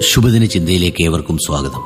ശുഭദിന ചിന്തയിലേക്ക് ഏവർക്കും സ്വാഗതം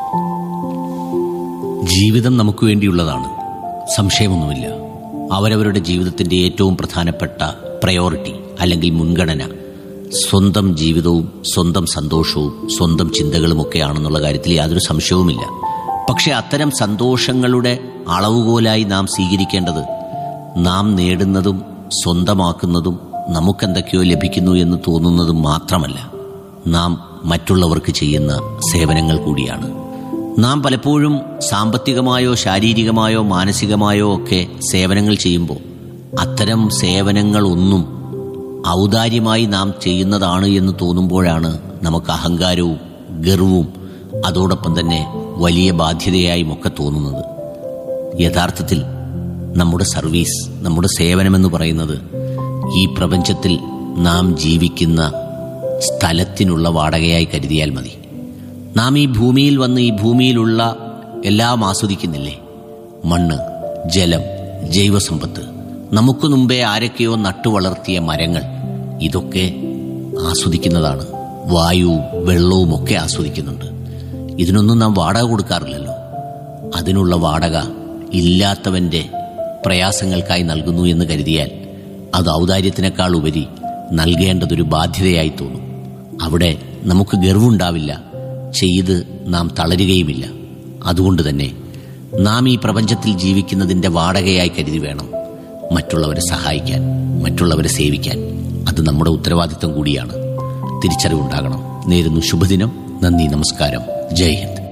ജീവിതം നമുക്ക് വേണ്ടിയുള്ളതാണ് സംശയമൊന്നുമില്ല അവരവരുടെ ജീവിതത്തിന്റെ ഏറ്റവും പ്രധാനപ്പെട്ട പ്രയോറിറ്റി അല്ലെങ്കിൽ മുൻഗണന സ്വന്തം ജീവിതവും സ്വന്തം സന്തോഷവും സ്വന്തം ചിന്തകളുമൊക്കെയാണെന്നുള്ള കാര്യത്തിൽ യാതൊരു സംശയവുമില്ല പക്ഷെ അത്തരം സന്തോഷങ്ങളുടെ അളവുകോലായി നാം സ്വീകരിക്കേണ്ടത് നാം നേടുന്നതും സ്വന്തമാക്കുന്നതും നമുക്കെന്തൊക്കെയോ ലഭിക്കുന്നു എന്ന് തോന്നുന്നതും മാത്രമല്ല നാം മറ്റുള്ളവർക്ക് ചെയ്യുന്ന സേവനങ്ങൾ കൂടിയാണ് നാം പലപ്പോഴും സാമ്പത്തികമായോ ശാരീരികമായോ മാനസികമായോ ഒക്കെ സേവനങ്ങൾ ചെയ്യുമ്പോൾ അത്തരം സേവനങ്ങളൊന്നും ഔദാര്യമായി നാം ചെയ്യുന്നതാണ് എന്ന് തോന്നുമ്പോഴാണ് നമുക്ക് അഹങ്കാരവും ഗർവും അതോടൊപ്പം തന്നെ വലിയ ബാധ്യതയായും ഒക്കെ തോന്നുന്നത് യഥാർത്ഥത്തിൽ നമ്മുടെ സർവീസ് നമ്മുടെ സേവനമെന്ന് പറയുന്നത് ഈ പ്രപഞ്ചത്തിൽ നാം ജീവിക്കുന്ന സ്ഥലത്തിനുള്ള വാടകയായി കരുതിയാൽ മതി നാം ഈ ഭൂമിയിൽ വന്ന് ഈ ഭൂമിയിലുള്ള എല്ലാം ആസ്വദിക്കുന്നില്ലേ മണ്ണ് ജലം ജൈവസമ്പത്ത് നമുക്ക് മുമ്പേ ആരൊക്കെയോ നട്ടുവളർത്തിയ മരങ്ങൾ ഇതൊക്കെ ആസ്വദിക്കുന്നതാണ് വായുവും വെള്ളവും ഒക്കെ ആസ്വദിക്കുന്നുണ്ട് ഇതിനൊന്നും നാം വാടക കൊടുക്കാറില്ലല്ലോ അതിനുള്ള വാടക ഇല്ലാത്തവന്റെ പ്രയാസങ്ങൾക്കായി നൽകുന്നു എന്ന് കരുതിയാൽ അത് ഔദാര്യത്തിനേക്കാൾ ഉപരി നൽകേണ്ടതൊരു ബാധ്യതയായി തോന്നും അവിടെ നമുക്ക് ഗർവുണ്ടാവില്ല ചെയ്ത് നാം തളരുകയുമില്ല അതുകൊണ്ട് തന്നെ നാം ഈ പ്രപഞ്ചത്തിൽ ജീവിക്കുന്നതിന്റെ വാടകയായി കരുതി വേണം മറ്റുള്ളവരെ സഹായിക്കാൻ മറ്റുള്ളവരെ സേവിക്കാൻ അത് നമ്മുടെ ഉത്തരവാദിത്തം കൂടിയാണ് തിരിച്ചറിവുണ്ടാകണം നേരുന്നു ശുഭദിനം നന്ദി നമസ്കാരം ജയ് ഹിന്ദ്